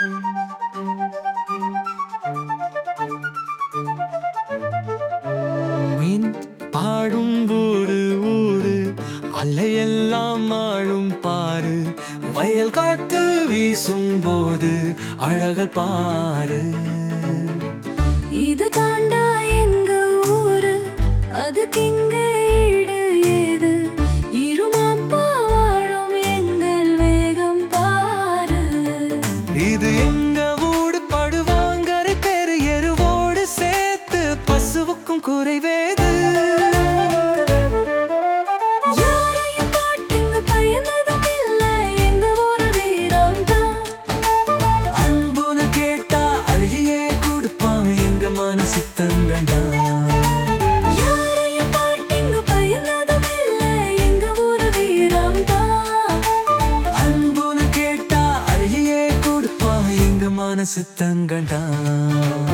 மீன் பாடும் ஊரு ஊரு அலையெல்லாம் ஆழும் பாரு வயல் காத்து வீசும் போது அழகல் பாரு இது தாண்டா எங்க ஊரு அதுக்கு இங்க ஈடு ஏது இருமாப்பா வாழும் எங்கள் வேகம் பாரு இது எங்க ஊடு படுவாங்கரை பேரு எருவோடு சேர்த்து பசுவுக்கும் குறைவேது யாரையும் பாட்டுங்க பயந்ததும் இல்லை எங்க ஊரு வீரம் தான் அன்புன்னு கேட்டா அழுகியே கொடுப்பான் எங்க மனசு தங்கண்டா யாரையும் பாட்டுங்க பயந்ததும் இல்லை எங்க ஊரு வீரம் தான் அன்புன்னு கேட்டா அழுகியே கொடுப்பான் எங்க மனசு தங்கண்டா